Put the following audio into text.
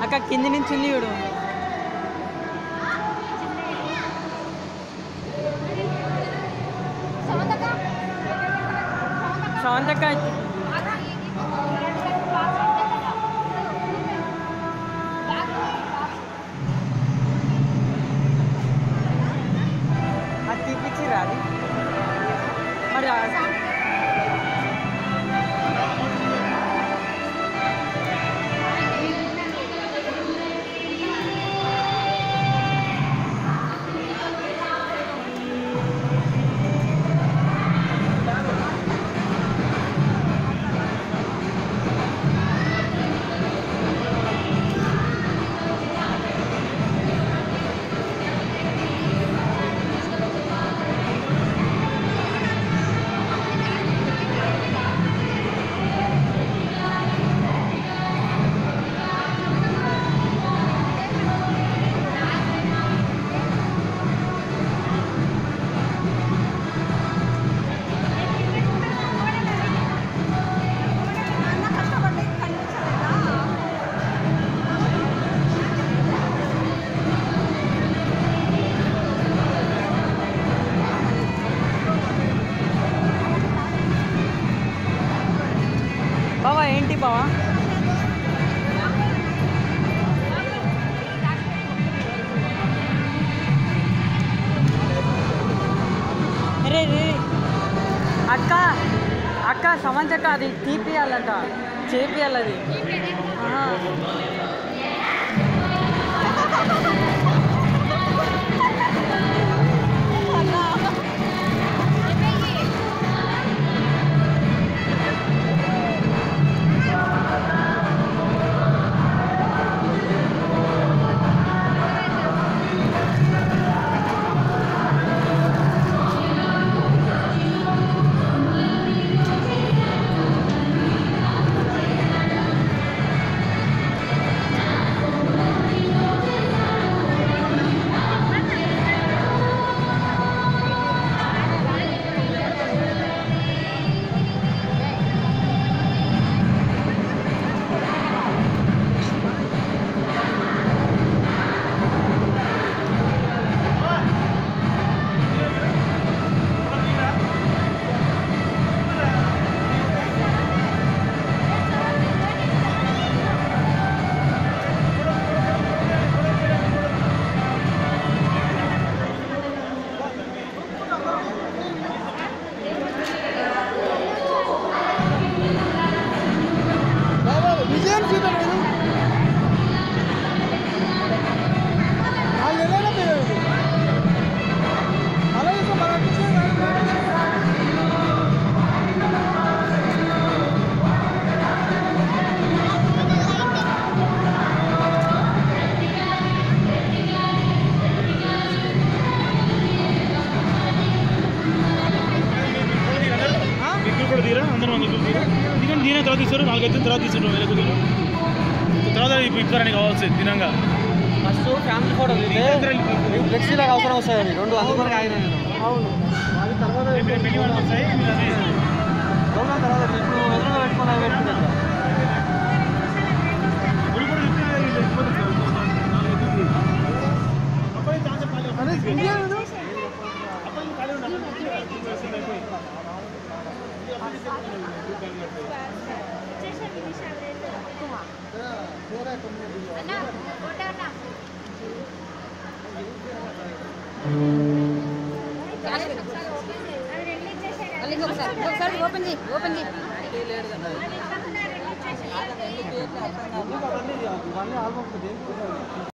అక్క కింది నుంచి ఉంది చూడు సవంతక్క అది తీపిచ్చిరా అది మరి ఆ- బావా ఏంటి బావా రే రే అక్క అక్క సమంతక్క అది తీపియాలంట చేపియాలి అది ఆహా. విజయం చూడండి వాళ్ళు ఎలా పేరు అలాగే మన మీకు కూడా తీరా అందరం అందుకు తీరా ఎందుకంటే దీనే తర్వాత తీస్తారు నాలుగైదు తర్వాత తీసుకుంటాం వేరే కుదిరు తర్వాత ఇప్పుడు ఇస్తారని కావాల్సింది తినంగా ఫస్ట్ ఫ్యామిలీ ఫోటో ఫ్లెక్సీ లాగా అవసరం వస్తాయి అవి రెండు అందుకొని ఆగిన నేను అవును అది తర్వాత పెళ్లి పెళ్లి వాళ్ళకి వస్తాయి మీరు అది రెండు తర్వాత ఇప్పుడు ఎదురుగా పెట్టుకుని అవి పెట్టుకుంటా గుడి కూడా చెప్తే ఇది వెళ్ళిపోతుంది. నాలుగైదు అబ్బాయి ఛాన్స్ ఖాళీ అదే విజయం అబ్బాయి ఖాళీ ఉండాలి అయిపోయి ఒకసారి ఓపెన్ చేయి ఓపెన్ చేయి ఇవన్నీ ఆల్బమ్స్